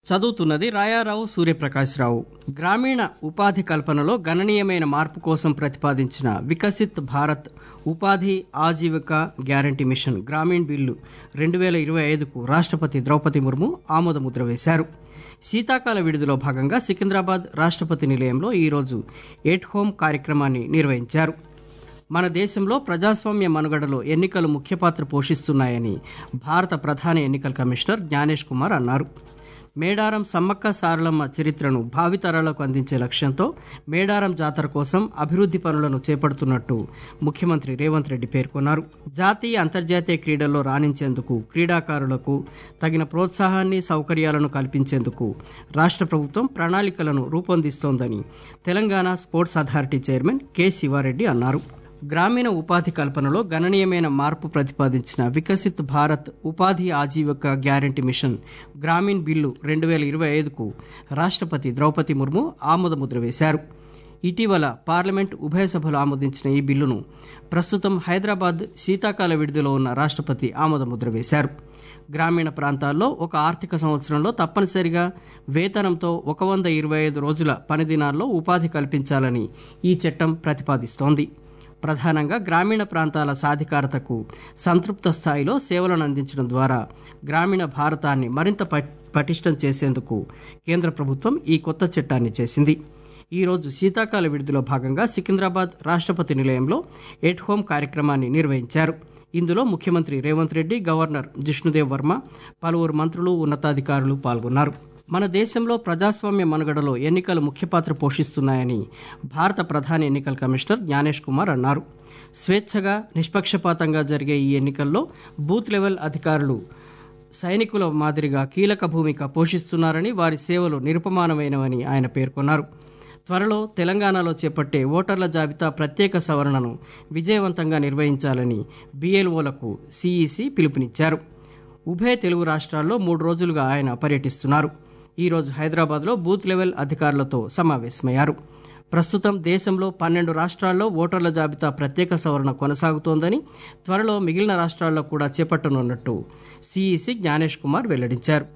చదువుతున్నది రాయారావు సూర్యప్రకాశ్రావు గ్రామీణ ఉపాధి కల్పనలో గణనీయమైన మార్పు కోసం ప్రతిపాదించిన వికసిత్ భారత్ ఉపాధి Ajeevika guarantee mission Gramin bill రెండు వేల ఇరవై ఐదుకు రాష్ట్రపతి ద్రౌపది ముర్ము ఆమోదముద్ర వేశారు శీతాకాల విడుదలలో భాగంగా సికింద్రాబాద్ రాష్ట్రపతి నిలయంలో ఈరోజు ఎట్ హోమ్ కార్యక్రమాన్ని నిర్వహించారు మన దేశంలో ప్రజాస్వామ్య మనుగడలో ఎన్నికలు ముఖ్య పాత్ర పోషిస్తున్నాయని భారత ప్రధాన ఎన్నికల కమిషనర్ జ్ఞానేష్ కుమార్ అన్నారు మేడారం సమ్మక్క సారలమ్మ చరిత్రను భావితరాలకు అందించే లక్ష్యంతో మేడారం జాతర కోసం అభివృద్ధి పనులను చేపడుతున్నట్టు ముఖ్యమంత్రి రేవంత్ రెడ్డి పేర్కొన్నారు జాతీయ అంతర్జాతీయ క్రీడల్లో రాణించేందుకు క్రీడాకారులకు తగిన ప్రోత్సాహాన్ని సౌకర్యాలను కల్పించేందుకు రాష్ట్ర ప్రభుత్వం ప్రణాళికలను రూపొందిస్తోందని Telangana sports authority chairman K Sivareddy అన్నారు గ్రామీణ ఉపాధి కల్పనలో గణనీయమైన మార్పు ప్రతిపాదించిన వికసిత్ భారత్ ఉపాధి Ajeevika guarantee mission Gramin bill రెండు వేల ఇరవై ఐదుకు రాష్ట్రపతి ద్రౌపది ముర్ము ఆమోదముద్ర వేశారు ఇటీవల పార్లమెంట్ ఉభయ సభలు ఆమోదించిన ఈ బిల్లును ప్రస్తుతం హైదరాబాద్ శీతాకాల విడుదలలో ఉన్న రాష్ట్రపతి ఆమోదముద్ర వేశారు గ్రామీణ ప్రాంతాల్లో ఒక ఆర్థిక సంవత్సరంలో తప్పనిసరిగా వేతనంతో ఒక వంద ఇరవై ఐదు రోజుల పని దినాల్లో ఉపాధి కల్పించాలని ఈ చట్టం ప్రతిపాదిస్తోంది ప్రధానంగా గ్రామీణ ప్రాంతాల సాధికారతకు సంతృప్త స్థాయిలో సేవలను అందించడం ద్వారా గ్రామీణ భారతాన్ని మరింత పటిష్టం చేసేందుకు కేంద్ర ప్రభుత్వం ఈ కొత్త చట్టాన్ని చేసింది ఈరోజు శీతాకాల విడుదలలో భాగంగా సికింద్రాబాద్ రాష్ట్రపతి నిలయంలో ఎట్ హోమ్ కార్యక్రమాన్ని నిర్వహించారు ఇందులో ముఖ్యమంత్రి రేవంత్ రెడ్డి గవర్నర్ జిష్ణుదేవ్ వర్మ పలువురు మంత్రులు ఉన్నతాధికారులు పాల్గొన్నారు మన దేశంలో ప్రజాస్వామ్య మనుగడలో ఎన్నికలు ముఖ్య పాత్ర పోషిస్తున్నాయని భారత ప్రధాన ఎన్నికల కమిషనర్ జ్ఞానేష్ కుమార్ అన్నారు స్వేచ్ఛగా నిష్పక్షపాతంగా జరిగే ఈ ఎన్నికల్లో బూత్ లెవెల్ అధికారులు సైనికుల మాదిరిగా కీలక భూమిక పోషిస్తున్నారని వారి సేవలు నిరుపమానమైనవని ఆయన పేర్కొన్నారు త్వరలో తెలంగాణలో చేపట్టే ఓటర్ల జాబితా ప్రత్యేక సవరణను విజయవంతంగా నిర్వహించాలని బీఎల్ఓలకు సీఈసీ పిలుపునిచ్చారు ఉభయ తెలుగు రాష్ట్రాల్లో మూడు రోజులుగా ఆయన పర్యటిస్తున్నారు ఈరోజు హైదరాబాద్లో బూత్ లెవెల్ అధికారులతో సమావేశమయ్యారు ప్రస్తుతం దేశంలో పన్నెండు రాష్ట్రాల్లో ఓటర్ల జాబితా ప్రత్యేక సవరణ కొనసాగుతోందని త్వరలో మిగిలిన రాష్ట్రాల్లో కూడా చేపట్టనున్నట్టు సీఈసీ జ్ఞానేష్ కుమార్ వెల్లడించారు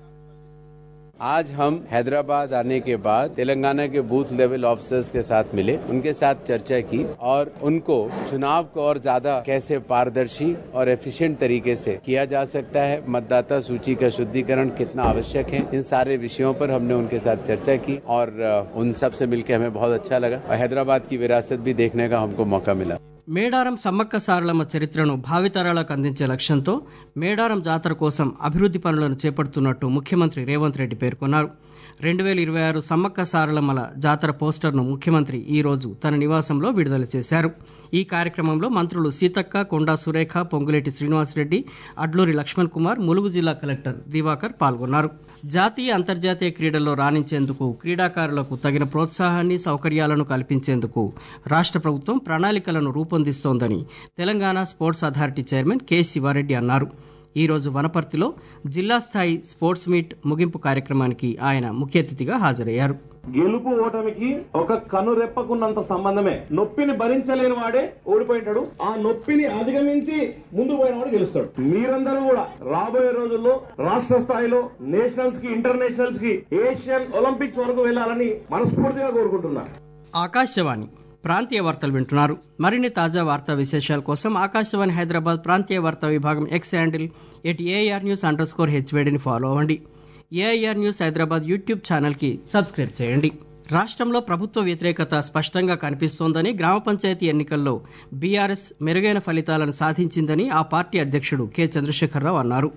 आज हम हैदराबाद आने के बाद तेलंगाना के बूथ लेवल ऑफिसर्स के साथ मिले उनके साथ चर्चा की और उनको चुनाव को और ज्यादा कैसे पारदर्शी और एफिशिएंट तरीके से किया जा सकता है मतदाता सूची का शुद्धिकरण कितना आवश्यक है इन सारे विषयों पर हमने उनके साथ चर्चा की और उन सब से मिलकर हमें बहुत अच्छा लगा और हैदराबाद की विरासत भी देखने का हमको मौका मिला మేడారం సమ్మక్క సారలమ్మ చరిత్రను భావితరాలకు అందించే లక్ష్యంతో మేడారం జాతర కోసం అభివృద్ధి పనులను చేపడుతున్నట్టు ముఖ్యమంత్రి రేవంత్ రెడ్డి పేర్కొన్నారు రెండు వేల ఇరవై ఆరు సమ్మక్క సారలమ్మల జాతర పోస్టర్ను ముఖ్యమంత్రి ఈ రోజు తన నివాసంలో విడుదల చేశారు ఈ కార్యక్రమంలో మంత్రులు సీతక్క కొండా సురేఖ పొంగులేటి శ్రీనివాసరెడ్డి అడ్లూరి లక్ష్మణ్ కుమార్ ములుగు జిల్లా కలెక్టర్ దివాకర్ పాల్గొన్నారు జాతీయ అంతర్జాతీయ క్రీడల్లో రాణించేందుకు క్రీడాకారులకు తగిన ప్రోత్సాహాన్ని సౌకర్యాలను కల్పించేందుకు రాష్ట్ర ప్రభుత్వం ప్రణాళికలను రూపొందిస్తోందని Telangana sports authority chairman K Sivareddy అన్నారు ఈ రోజు వనపర్తిలో జిల్లా స్థాయి స్పోర్ట్స్ మీట్ ముగింపు కార్యక్రమానికి ఆయన ముఖ్య అతిథిగా హాజరయ్యారు గెలుపు ఓటమికి ఒక కనురెప్పకున్నంత సంబంధమే నొప్పిని భరించలేని వాడే ఓడిపోయింటాడు ఆ నొప్పిని అధిగమించి ముందు పోయినవాడు గెలుస్తాడు మీరందరూ కూడా రాబోయే రోజుల్లో రాష్ట్ర స్థాయిలో నేషనల్స్ కి ఇంటర్నేషనల్స్ కి ఏషియన్ ఒలింపిక్స్ వరకు వెళ్లాలని మనస్ఫూర్తిగా కోరుకుంటున్నా ఆకాశవాణి ప్రాంతీయ వార్తలు వింటున్నారు మరిన్ని తాజా వార్తా విశేషాల కోసం ఆకాశవాణి హైదరాబాద్ ప్రాంతీయ వార్తా విభాగం X handle at AR news underscore హెచ్వేడిని ఫాలో అవ్వండి ఏఐఆర్ న్యూస్ హైదరాబాద్ యూట్యూబ్ ఛానల్కి సబ్స్క్రైబ్ చేయండి రాష్ట్రంలో ప్రభుత్వ వ్యతిరేకత స్పష్టంగా కనిపిస్తోందని గ్రామ పంచాయతీ ఎన్నికల్లో బీఆర్ఎస్ మెరుగైన ఫలితాలను సాధించిందని ఆ పార్టీ అధ్యక్షుడు కె చంద్రశేఖరరావు అన్నారు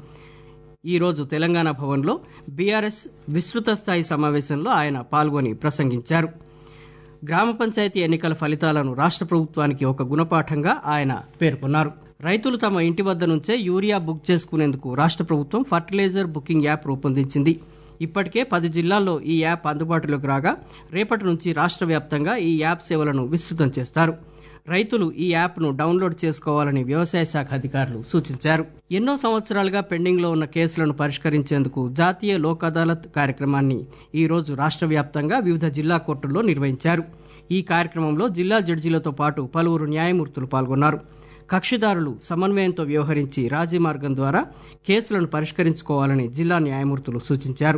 ఈ రోజు తెలంగాణ భవన్లో బీఆర్ఎస్ విస్తృత స్థాయి సమావేశంలో ఆయన పాల్గొని ప్రసంగించారు గ్రామ పంచాయతీ ఎన్నికల ఫలితాలను రాష్ట్ర ప్రభుత్వానికి ఒక గుణపాఠంగా ఆయన పేర్కొన్నారు రైతులు తమ ఇంటి వద్ద నుంచే యూరియా బుక్ చేసుకునేందుకు రాష్ట్ర ప్రభుత్వం ఫర్టిలైజర్ బుకింగ్ యాప్ రూపొందించింది ఇప్పటికే పది జిల్లాల్లో ఈ యాప్ అందుబాటులోకి రాగా రేపటి నుంచి రాష్ట్ర వ్యాప్తంగా ఈ యాప్ సేవలను విస్తృతం చేస్తారు రైతులు ఈ యాప్ను డౌన్లోడ్ చేసుకోవాలని వ్యవసాయ శాఖ అధికారులు సూచించారు ఎన్నో సంవత్సరాలుగా పెండింగ్లో ఉన్న కేసులను పరిష్కరించేందుకు జాతీయ లోక్ అదాలత్ కార్యక్రమాన్ని ఈ రోజు రాష్ట్ర వ్యాప్తంగా వివిధ జిల్లా కోర్టుల్లో నిర్వహించారు ఈ కార్యక్రమంలో జిల్లా జడ్జీలతో పాటు పలువురు న్యాయమూర్తులు పాల్గొన్నారు కక్షిదారులు సమన్వయంతో వ్యవహరించి రాజీ మార్గం ద్వారా కేసులను పరిష్కరించుకోవాలని జిల్లా న్యాయమూర్తులు సూచించారు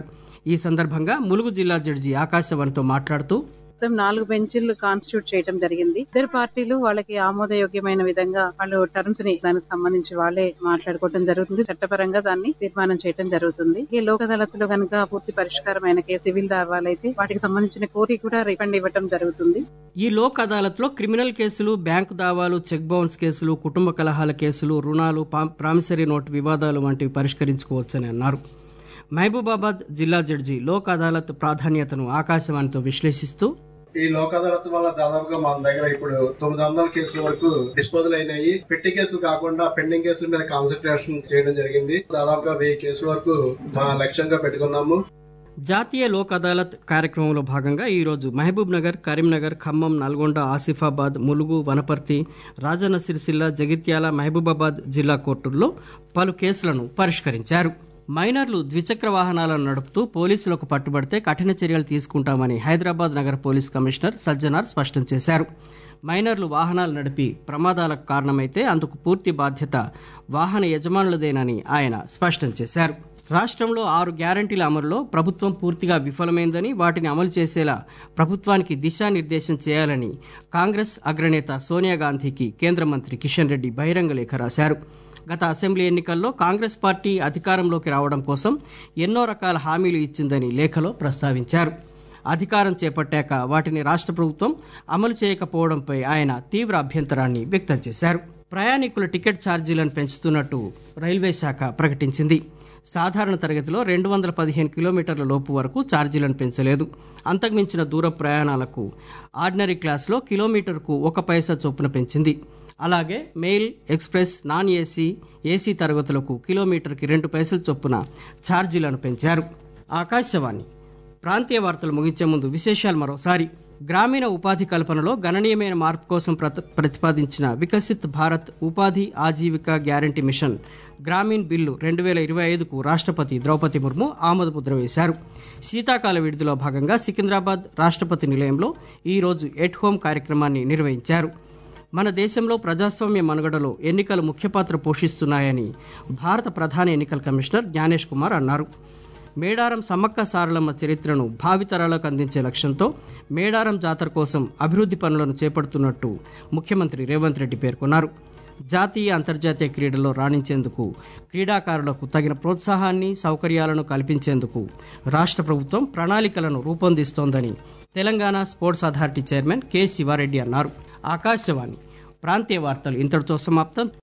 ఈ సందర్భంగా ములుగు జిల్లా జడ్జి ఆకాశవాణితో మాట్లాడుతూ మొత్తం నాలుగు బెంచీలు కాన్స్టిట్యూట్ చేయడం జరిగింది ఇద్దరు పార్టీలు వాళ్ళకి ఆమోదయోగ్యమైన విధంగా వాళ్ళు టర్మ్స్ ని దానికి సంబంధించి వాళ్ళే మాట్లాడుకోవడం జరుగుతుంది చట్టపరంగా దాన్ని తీర్మానం చేయడం జరుగుతుంది ఈ లోక్ అదాలత్లో కనుక పూర్తి పరిష్కారమైన కేసు సివిల్ దావాలైతే వాటికి సంబంధించిన కోరి కూడా రిఫండ్ ఇవ్వడం జరుగుతుంది ఈ లోక్ అదాలత్లో క్రిమినల్ కేసులు బ్యాంకు దావాలు చెక్ బౌన్స్ కేసులు కుటుంబ కలహాల కేసులు రుణాలు పా- ప్రామిసరీ నోటు వివాదాలు వంటివి పరిష్కరించుకోవచ్చని అన్నారు మహబూబాబాద్ జిల్లా జడ్జి లోక్ అదాలత్ ప్రాధాన్యతను ఆకాశవాణితో విశ్లేషిస్తూ ఈ లోక్ అదాలత్ వల్ల దాదాపుగా మన దగ్గర ఇప్పుడు తొమ్మిది వందల కేసుల వరకు డిస్పోజల్ అయినాయి పెట్టి కేసులు కాకుండా పెండింగ్ కేసుల మీద కాన్సన్ట్రేషన్ చేయడం జరిగింది దాదాపుగా వెయ్యి కేసుల వరకు మా లక్ష్యంగా పెట్టుకున్నాము జాతీయ లోక్ అదాలత్ కార్యక్రమంలో భాగంగా ఈరోజు మహబూబ్ నగర్ కరీంనగర్ ఖమ్మం నల్గొండ ఆసిఫాబాద్ ములుగు వనపర్తి రాజన్న సిరిసిల్ల జగిత్యాల మహబూబాబాద్ జిల్లా కోర్టుల్లో పలు కేసులను పరిష్కరించారు మైనర్లు ద్విచక్ర వాహనాలను నడుపుతూ పోలీసులకు పట్టుబడితే కఠిన చర్యలు తీసుకుంటామని హైదరాబాద్ నగర పోలీస్ కమిషనర్ సజ్జనార్ స్పష్టం చేశారు మైనర్లు వాహనాలు నడిపి ప్రమాదాలకు కారణమైతే అందుకు పూర్తి బాధ్యత వాహన యజమానులదేనని ఆయన స్పష్టం చేశారు రాష్ట్రంలో ఆరు గ్యారంటీల అమలులో ప్రభుత్వం పూర్తిగా విఫలమైందని వాటిని అమలు చేసేలా ప్రభుత్వానికి దిశానిర్దేశం చేయాలని కాంగ్రెస్ అగ్రనేత సోనియా గాంధీకి కేంద్ర మంత్రి కిషన్ రెడ్డి బహిరంగ లేఖ రాశారు గత అసెంబ్లీ ఎన్నికల్లో కాంగ్రెస్ పార్టీ అధికారంలోకి రావడం కోసం ఎన్నో రకాల హామీలు ఇచ్చిందని లేఖలో ప్రస్తావించారు అధికారం చేపట్టాక వాటిని రాష్ట్ర ప్రభుత్వం అమలు చేయకపోవడంపై ఆయన తీవ్ర అభ్యంతరాన్ని వ్యక్తం చేశారు ప్రయాణికుల టికెట్ ఛార్జీలను పెంచుతున్నట్టు రైల్వే శాఖ ప్రకటించింది సాధారణ తరగతిలో రెండు వందల పదిహేను కిలోమీటర్ల లోపు వరకు ఛార్జీలను పెంచలేదు అంతకుమించిన దూర ప్రయాణాలకు ఆర్డినరీ క్లాస్లో కిలోమీటర్కు ఒక పైసా చొప్పున పెంచింది అలాగే mail express non AC AC తరగతులకు కిలోమీటర్కి రెండు పైసల చొప్పున ఛార్జీలను పెంచారు ఆకాశవాణి ప్రాంతీయ వార్తలు ముగించే ముందు విశేషాలు మరోసారి గ్రామీణ ఉపాధి కల్పనలో గణనీయమైన మార్పు కోసం ప్రత- ప్రతిపాదించిన వికసిత్ భారత్ ఉపాధి Ajeevika guarantee mission Gramin bill రెండు వేల ఇరవై ఐదుకు రాష్ట్రపతి ద్రౌపది ముర్ము ఆమోదముద్ర వేశారు శీతాకాల విడుదలలో భాగంగా సికింద్రాబాద్ రాష్ట్రపతి నిలయంలో ఈరోజు ఎట్ హోమ్ కార్యక్రమాన్ని నిర్వహించారు మన దేశంలో ప్రజాస్వామ్య మనుగడలో ఎన్నికలు ముఖ్య పాత్ర పోషిస్తున్నాయని భారత ప్రధాన ఎన్నికల కమిషనర్ జ్ఞానేష్ కుమార్ అన్నారు మేడారం సమ్మక్క సారలమ్మ చరిత్రను భావితరాలకు అందించే లక్ష్యంతో మేడారం జాతర కోసం అభివృద్ధి పనులను చేపడుతున్నట్టు ముఖ్యమంత్రి రేవంత్ రెడ్డి పేర్కొన్నారు జాతీయ అంతర్జాతీయ క్రీడల్లో రాణించేందుకు క్రీడాకారులకు తగిన ప్రోత్సాహాన్ని సౌకర్యాలను కల్పించేందుకు రాష్ట్ర ప్రభుత్వం ప్రణాళికలను రూపొందిస్తోందని Telangana sports authority chairman K Sivareddy అన్నారు ఆకాశవాణి ప్రాంతీయ వార్తలు ఇంతటితో సమాప్తం